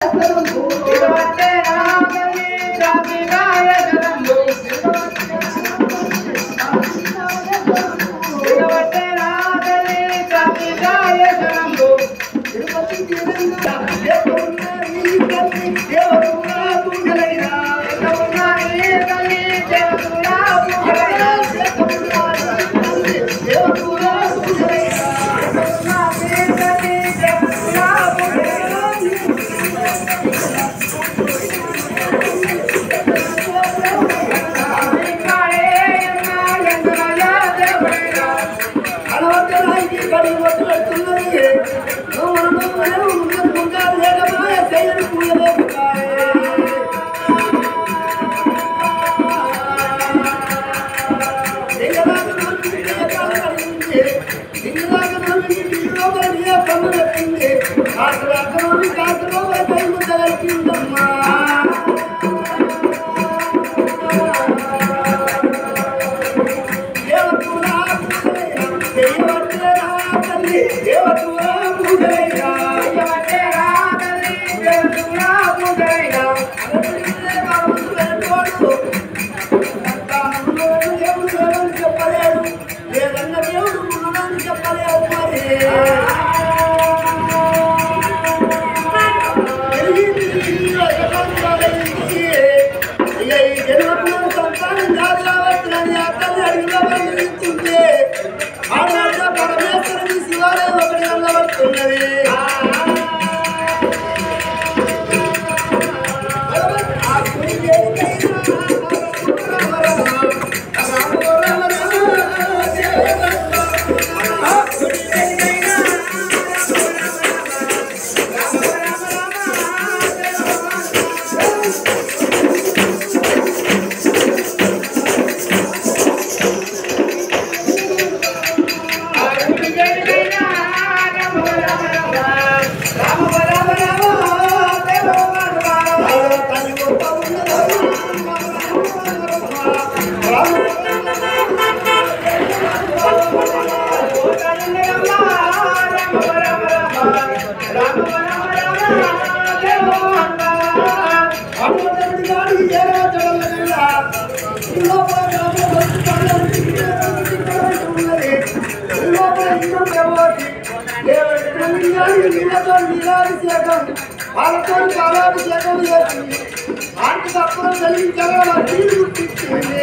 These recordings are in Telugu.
వాళ్ళతో పాలాభిషేకం చేసి వాటికి అప్పుడు కలిగించాలి వాళ్ళ తీరు గుర్తించింది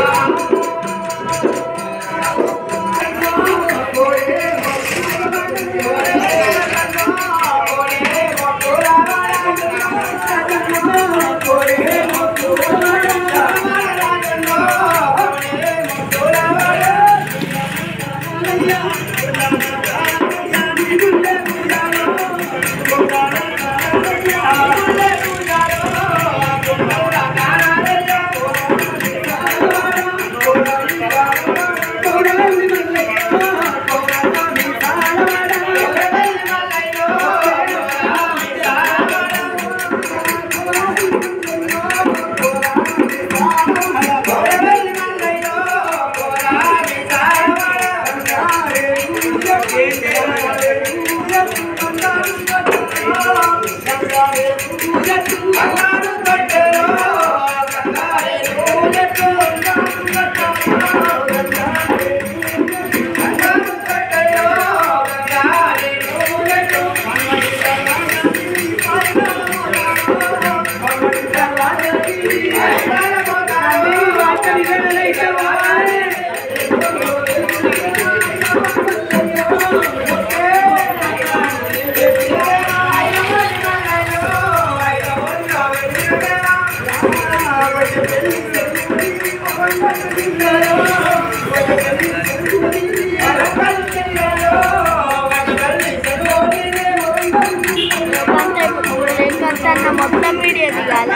కన్నా మొత్తం వీడియో దిగాల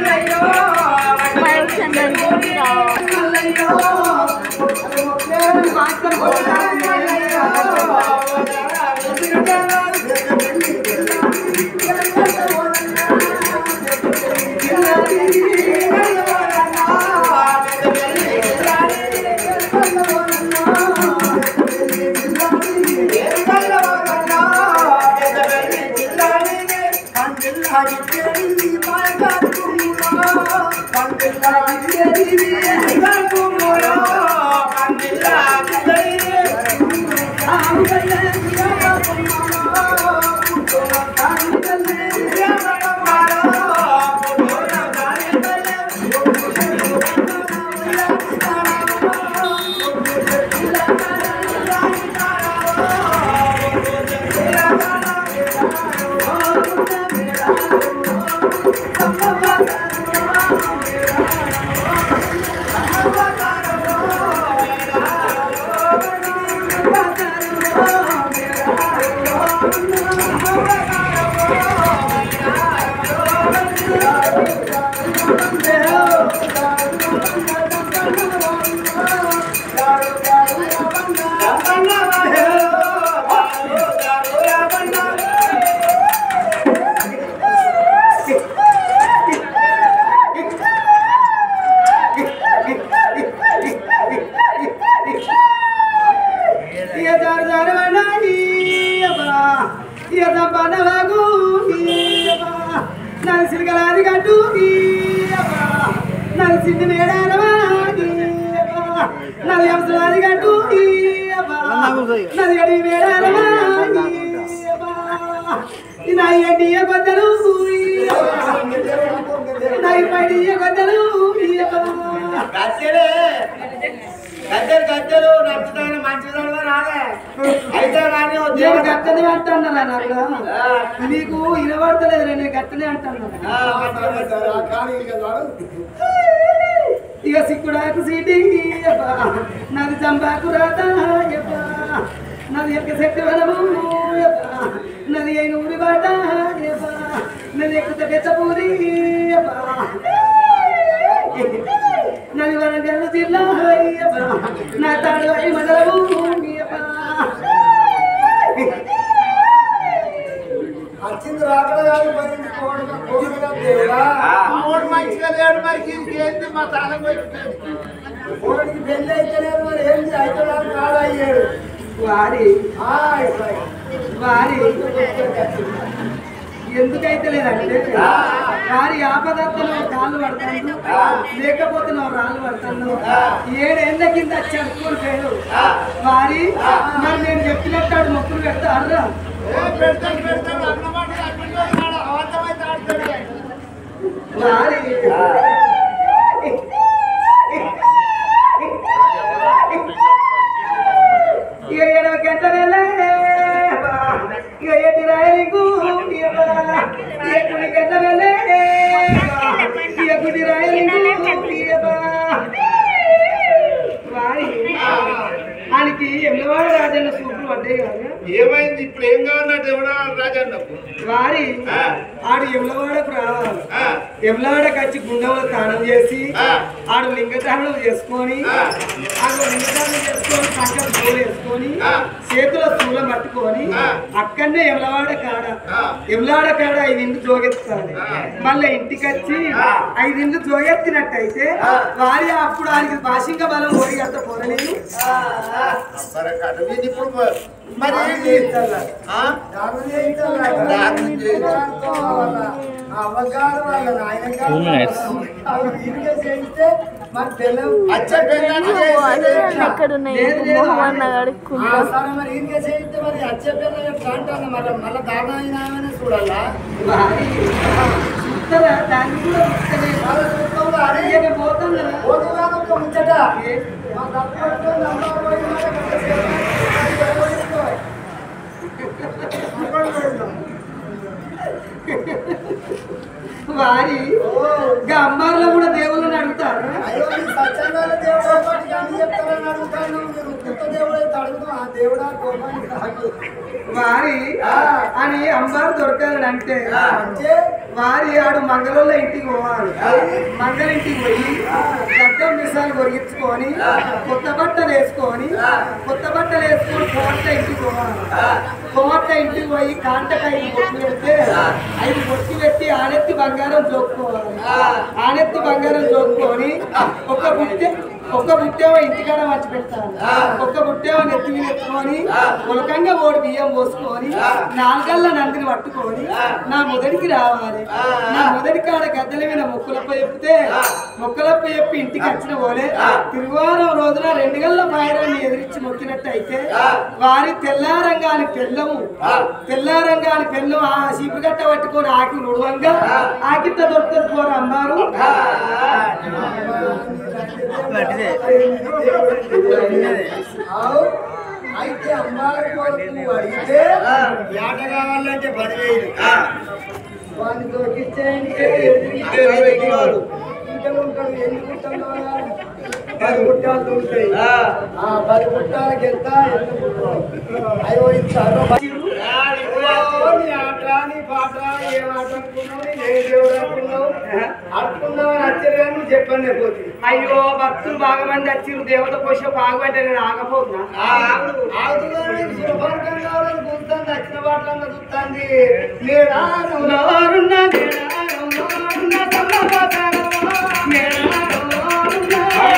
ఫైవ్ హండ్రెడ్ మూవీ రావాలి జిల్లా సాగితేది మాయకారు కుమ్ములో పందిల్లా గిరిది మాయకారు కుమ్ములో పందిల్లా గిరిది ఆవుగల్లే దియాల కుమ్ములో పుట్టోల కానిగల్లే దియాల కుమ్ములో పుట్టోల కానిగల్లే నలిసిరిగలాది గట్టు నలిసింది మేడారమా నది అంశలాది గట్టు నది అడిగి మేడారమా నాయి అడ్డియ కొద్దలు నాయి పడియ కొద్దలు గద్దెలే గద్దెలు గద్దెలు నచ్చుతాను మంచిదానివా రాలే అయితే కానీ ఓ నేను దేవుడు గట్టనే అంటున్నారా నాకు నీకు వినబడతలేదు నేను గట్టనే అంటున్నా ఆ, మంచిగా మంచిగా. ఇక సిక్కుడాకు సీటి అబ్బా. నాది చంపాకు రాత అబ్బా. నాది ఎక్క చెట్టు వనము అబ్బా. నాది అయిన ఊరి బాట అబ్బా. నాది ఎక్కుత పెచ్చపూరి అబ్బా. నాది వరంగల్ జిల్లా అబ్బా. నా తాడు అయి మండలము అబ్బా. వచ్చింది రాకడ కాదు మరి కోడక కోడక దేవుడా అమ్మోడు మంచిగా లేడు మరి ఇంకేంది మా తాళం పెట్టుకుంది కోడికి పెళ్ళి అయితే లేదు మరి ఏంది అయితే కాదు అయ్యాడు వారి హాయ్ హాయ్. వారి ఎందుకైతే లేదంటే వారి ఆపదత్తలో కాళ్ళు పడతాను లేకపోతే నువ్వు రాళ్ళు పడతాను ఏడేళ్ల కింద వచ్చి అనుకోని పేరు వారి మరి నేను చెప్పినట్టు ఆడు మొక్కులు పెడతారా ఏ పెడతాను పెడతాను అన్నమాట అన్నమాట అబద్ధమైతే ఆడుతాడు వారి ఇక ఏడవ గంట వేళ ఇక ఎట్టి రాయలింగు ఇక కుడి గంట వేళ ఇక కుడి రాయలింగు వారి ఆయనకి ఎమ్మెవాడ రాజన్న సూపులు పడ్డాయి కదా ఏమైంది ఇప్పుడు ఏం కావాలన్నట్టు ఎవడా రాజన్నకు వారి ఆ. ఆడు ఎమ్లవాడకు రావాలి ఆ, ఎమ్లవాడకు వచ్చి గుండెలో స్నానం చేసి ఆ. ఆడు లింగదానం చేసుకొని ఆ. ఆడు లింగదానం చేసుకొని పక్కన పూలు వేసుకొని ఆ. చేతిలో శూలం పట్టుకొని ఆ. అక్కడనే ఎమ్లవాడ కాడ ఆ. ఎమ్లవాడ కాడ ఐదింటి జోగెత్తాలి ఆ. మళ్ళీ ఇంటికి వచ్చి ఆ. ఐదింటి జోగెత్తినట్టయితే ఆ. వారి అప్పుడు ఆయనకి భాషింగ బలం పోయి అంత పొరలేదు సరే కాదు వీళ్ళు ఇప్పుడు మ- మరి ఏంటి? ఆ? దారుణం చేయించాలా? దారుణం చేయించాలి. అవ్వగారు వాళ్ళ నాయనగారు వాళ్ళు వీరిగా చేయిస్తే మరి తెలం అచ్చ పెళ్ళాన్ని చేస్తే ఎక్కడున్నాయి లేదు, లేదు. మొహమన్న ఆ, అడుక్కుంటా సరే మరి వీరిగా చేయిస్తే మరి అచ్చ పిల్ల ఎట్లా అంటాను మరి మళ్ళీ దారుణం అయినా చూడాలా వారి చూస్తారా దాన్ని కూడా చూస్తలేదు. వాళ్ళ చూస్తాం అరే ఇక పోతాం కదా ఓటుగాను ఒక ముచ్చట ఏ? మా తప్పట్టు నంబర్ పోయి మాట కట్టేసి వారి గా అమ్మార్లో కూడా దేవుళ్ళని అడుగుతారు అయ్యో మీ సత్యంగాల దేవుడు ఒకటి అన్ని చెప్తారని అడుగుతాను మీరు కొత్త దేవుడు అయితే అడుగుతాం ఆ దేవుడా కోపానికి రాకు వారి అని అమ్మారు దొరకాలని అంటే అంటే వారి ఆడు మంగళూరులో ఇంటికి పోవాలి మంగళ ఇంటికి పోయి గడ్డం మిసాలు కొరిగించుకొని కొత్త బట్టలు వేసుకొని కొత్త బట్టలు వేసుకొని కోట ఇంటికి పోవాలి కోట ఇంటికి పోయి కాంటకాయ బొట్టు పెడితే ఐదు బొట్టు పెట్టి ఆనెత్తి బంగారం జోక్కోవాలి ఆనెత్తి బంగారం జోక్కొని ఒక బుట్టె ఒక్క బుట్టేమో ఇంటికాడ మర్చి పెడతాను ఒక్క బుట్టేమో నెత్తి మీద ఎత్తుకొని ఉలకంగా ఓడి బియ్యం పోసుకొని నాలుగల్ల నందిని పట్టుకొని నా మొదటికి రావాలి నా మొదటి కాడ గద్దెల మీద మొక్కులప్ప చెప్తే మొక్కలప్ప చెప్పి ఇంటికి వచ్చిన పోలే తిరువారం రోజున రెండు గల్ల పాయరాన్ని ఎదిరించి మొక్కినట్టు అయితే వారి తెల్లారంగాని పెళ్ళము తెల్లారంగాని పెళ్ళం ఆ చీపుగట్ట పట్టుకొని ఆకి నుడవంగా ఆకిట్ట దొరుకుతుంది పోరు అమ్మారు ఆవు, అయితే అమ్మాయి కొరకు అడిగితే ఏట కావాలంటే పదివేలు వాడిని దొరికిచ్చేయంటే ఇంకలు ఉంటాడు ఎన్ని గుట్టలు కావాలి? పది గుట్టాలు ఉంటాయి ఆ పది గుట్టాలకి ఎంత ఎంత గుట్టాలు అయ్యో ఇది చాలా నీ ఆట నీ పాట ఏం ఆట అనుకున్నావు నీ ఏ దేవుడు అనుకున్నావు అనుకున్నావు అని వచ్చారు కానీ నువ్వు చెప్పండి పోతుంది అయ్యో భక్తులు బాగా మంది వచ్చిర్రు దేవత కోసే బాగుంటే నేను ఆగపోతున్నా ఆగుతున్నాడు శుభాంకం కావాలని కూర్చొని నచ్చిన పాటలన్న చూస్తుంది నేడాను నోరున్న నేనారం, నోరున్న సమ్మపాతారం, నేనారం, నోరున్న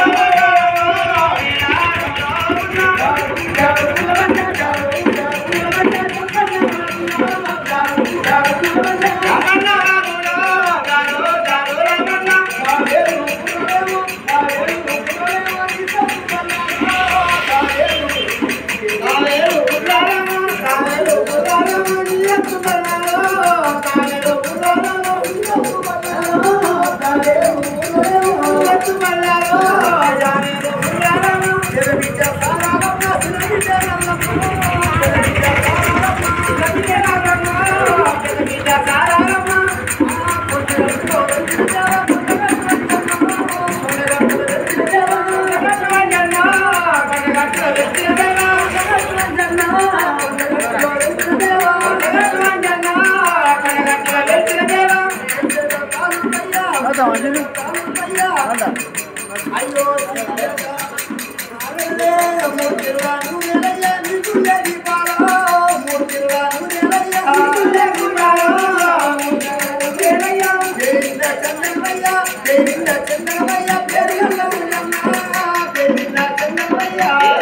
అయ్యో మూడు తిరువాను నెలయ్య నిన్నులే దీపాలో మూడు తిరువాను నెలయ్య నిన్నులే దీపాలో పేరింద చంద్రమయ్య పేరింద చంద్రమయ్య పేరింద ఉన్నమ్మ పేరింద చంద్రమయ్య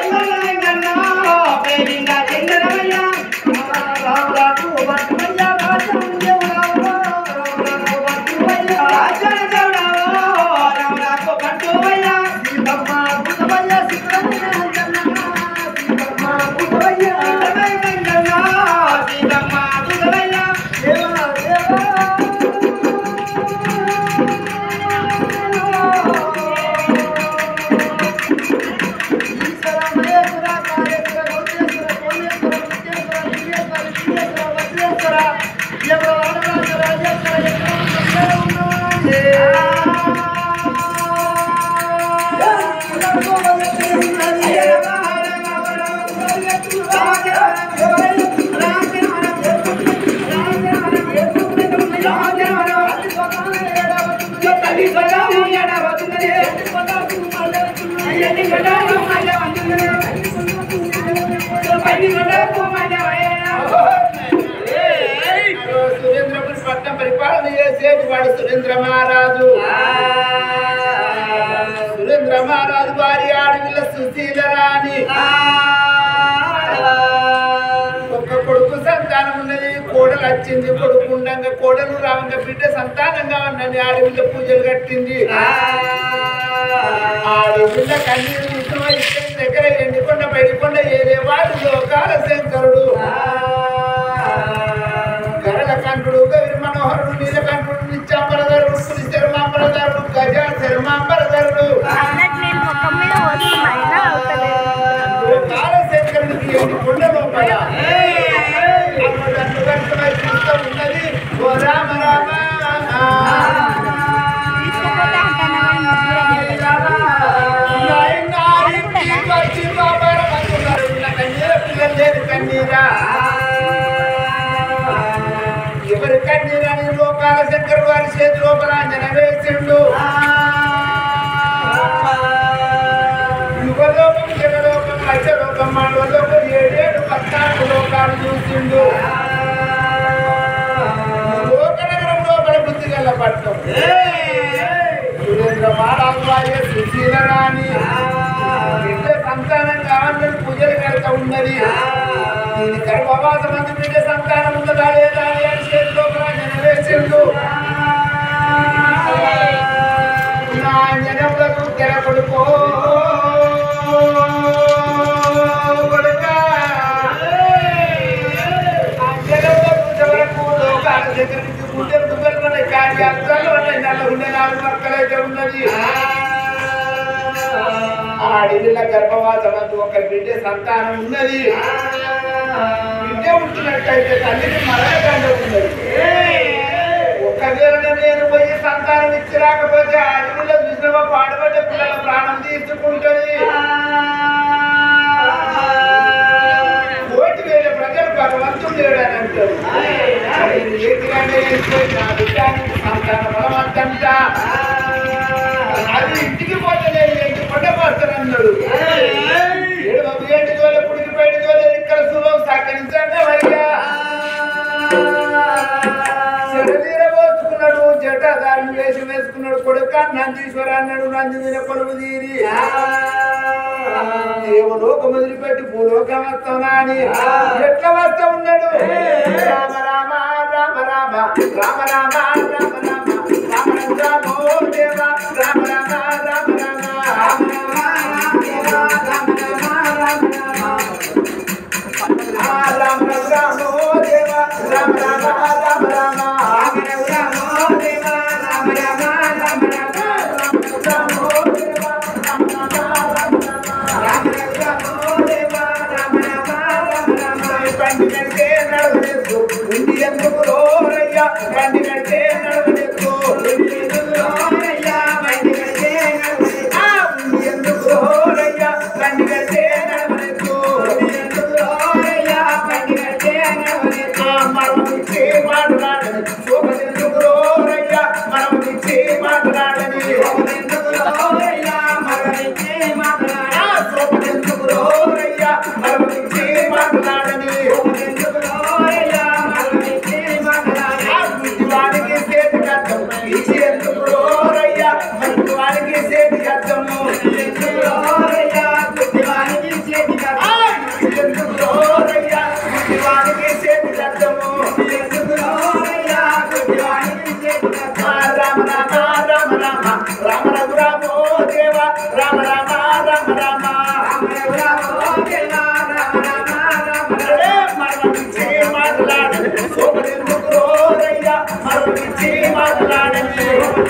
పేరింద చంద్రమయ్య రావులకు భక్తమయ్య రాజం దేవుడావు రావులకు భక్తమయ్య రాజం దేవుడావు రావులకు భక్తమయ్య సీతమ్మ పుట్టమయ్య సీతమ్మ అంజన్న సీతమ్మ పుట్టమయ్య అంజన్న సీతమ్మ పుట్టమయ్య దేవా దేవా సురేంద్రపురి పట్టణం పరిపాలన చేసేది వాడు సురేంద్ర మహారాజు సురేంద్ర మహారాజు వారి ఆడవిల్ల సుశీల రాణి ఒక్క కొడుకు సంతానం ఉన్నది కోడలు వచ్చింది కొడుకు ఉండంగా కోడలు రావంగా బిడ్డ సంతానంగా ఉన్నది ఆడవిల్ల పూజలు కట్టింది ఆడవిల్ల కన్నీరు చూసిన ఇష్టం దగ్గర ఎండికొండ బయటకొండ ఏదే వాడు లోకాల శంకరుడు గరళ కంఠుడు గౌరి మనోహరుడు నీలకంఠుడు నిత్యాంబరధరుడు పులి శర్మాంబరధరుడు గజ శర్మాంబరధరుడు అన్నట్టు నేను ముఖం మీద వస్తున్నాయినా అవుతలేదు కాలశేఖరుడికి ఎన్ని కొండ లోపల అమ్మదన్ను కట్టుమై చూస్తూ ఉన్నది ఓ రామ రామ తీసుకుపోతే అంటాను నాయనా, ఇంటికి వచ్చి బాబాల మందున్నారు. ఉన్న కన్నీర పిల్లలు లేని కన్నీరా ఎవరి కన్నీరని లోకాల శంకర్ వారి చేతి లోపల అంజన వేసిండు యుగలోకం జగలోకం మధ్యలోకం మానవలోకం ఏడేడు పద్నాలుగు లోకాలు చూసిండు లోకనగరం లోపల బుద్ధి గల పట్టం సురేంద్ర మహారాజు వారి సుశీల రాణి ఉన్నది దీని గర్భవాసం అందు బిడ్డ సంతానం ఉన్నదా లేదా అని అని చేతిలో ప్రాణం వేసిండు నా జనములకు తెర కొడుకో కొడుకా. ఆ జనములకు చివరకు లోకాల దగ్గర నుంచి గుండెలు దుబ్బలు ఉన్నాయి కానీ అర్థాలు ఉన్నాయి నల్ల ఉండే నాలుగు మక్కలైతే ఉన్నది ఆడిల గర్భవాసమందు ఒక బిడ్డ సంతానం ఉన్నది బిడ్డ ఉంటున్నట్టయితే తల్లికి మరణకాండ ఉన్నది ఒకవేళ నేను పోయి సంతానం ఇచ్చి రాకపోతే అడవిలో చూసినవా పాడుపడ్డ పిల్లల ప్రాణం తీసుకుంటది కోటి వేల ప్రజలు భగవంతుడు లేడని అంటారు ఏంటికంటే నా బిడ్డానికి సంతాన బలవంతంట అది ఇంటికి పోతే నేను ఇంటి పంట పోస్తానన్నాడు ఏడు వందల ఏడు వేల పుడికి బయట వేల ఇక్కడ సులభం సహకరించండి అయ్యా శరీర పోసుకున్నాడు జట దాన్ని వేషం వేసుకున్నాడు కొడుక నందీశ్వర అన్నాడు నంది మీద కొలువు తీరి దేవలోకం వదిలిపెట్టి భూలోకం వస్తానా అని ఎట్లా వస్తా ఉన్నాడు రామ రామ రామ రామ రామ రామ రామ రామ రామ రామ ఓ దేవ రామ రామ రామ రామ రామ రామ రామ ఓ దేవ రామ రామ రామ రామ రామ రామ ఓ దేవ రామ రామ రామ రామ రామ రామ ఓ దేవ రామ రామ రామ రామ రామ ఓ దేవ రామ రామ రామ రామ పండి నడితే నడవలేదు ఉండి ఎందుకు రోరయ్యా పండి నడితే నడవలేదు ఉండి ఎందుకు రోరయ్యా పండి నడితే నడవలేదు ఆ ఉండి ఎందుకు రోరయ్యా పండి నడితే నడవలేదు ఉండి ఎందుకు రోరయ్యా పండి నడితే నడవలేదు మరమిచ్చి మాట్లాడని శోభనెందుకు రోరయ్యా మరమిచ్చి మాట్లాడని శోభనెందుకు రోరయ్యా మరమిచ్చి మాట్లాడని శోభనెందుకు రోరయ్యా మరమిచ్చి మాట్లాడని శోభనెందుకు రోరయ్యా మరమిచ్చి మాట్లాడని బుద్ధివానికి చేతి కట్టం ఇచ్చి ఎందుకు రోరయ్యా బుద్ధివానికి చేతి కట్టము ఎందుకు రోరయ్యా బుద్ధివానికి చేతి కట్టం ఎందుకు రోరయ్యా బుద్ధివానికి చేతి కట్టము ఎందుకు రోరయ్యా బుద్ధివానికి చేతి కట్టము రామ రామ రామ రామ రామ రఘు రామ ఓ దేవ రామ రామ రామ రామ రామ రఘు రామ ఓ దేవ రామ రామ రామ రామ మరణించి మాట్లాడని శోభనెందుకు రోరయ్యా మరణించి మాట్లాడని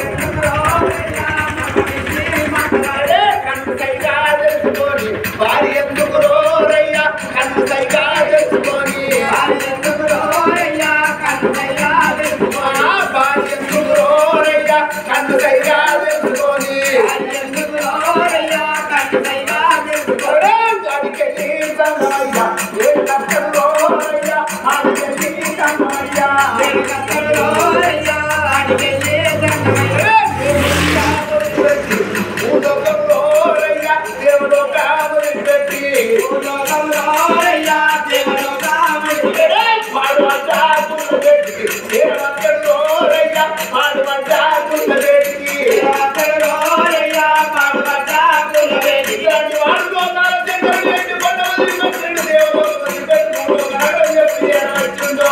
కన్ను సైగా తెలుసుకొని వారి ఎందుకు రోరయ్యా కన్ను సైగా తెలుసుకొని వారి ఎందుకు రోరయ్యా కన్ను సైగా తెలుసుకొని వారి ఎందుకు రోరయ్యా కన్ను సైగా తెలుసుకొని వారి ఎందుకు రోరయ్యా కన్ను సైగా తెలుసుకొని గాడికెళ్ళి సంగమయ్యా ఏ కక్కలు రోరయ్యా ఆడికెళ్ళి సంగమయ్యా ఏ కక్కలు రోరయ్యా ఆడికెళ్ళి సంగమయ్యా భూలోకంలో రయ్యా దేవుడు కాముని పెట్టి భూలోకంలో రయ్యా దేవుడు కాముని పెట్టి మాడు అంటాకున్న పెట్టి దేవక్కడలో రయ్యా మాడు అంటాకున్న పెట్టి దేవక్కడలో రయ్యా మాడు అంటాకున్న పెట్టి ఇలాంటి వాడుకో నాలుగు చెక్కలు పెట్టి కొండ వదిలిపెట్టిండు దేవుడు వదిలిపెట్టి భూలోకాలు చెప్పి ఏమవుతుందో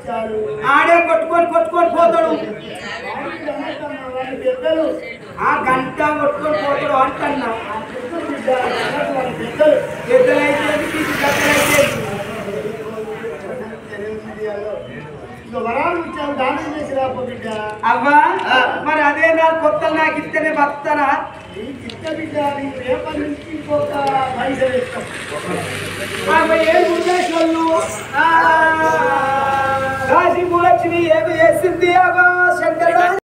ఇచ్చారు ఆడే కొట్టుకొని కొట్టుకొని పోతాడు వాళ్ళ పెద్దలు ఆ గంట కొట్టుకొని పోతాడు అంటున్నా పెద్దలు బిడ్డ వాళ్ళ పెద్దలు పెద్దలైతే నీకు గద్దలైతే ఇంకా వరాలు ఇచ్చారు దానం చేసి రాపో బిడ్డ అవ్వా మరి అదే నా కొత్త నాకు ఇస్తేనే బతానా నీకు ఇష్ట బిడ్డ నీకు రేపటి నుంచి ఇంకొక పైసలు ఇస్తాం ఏం ఉద్దేశాలు కాశీ మూలక్ష్మి ఏమి చేసింది అగో శంకర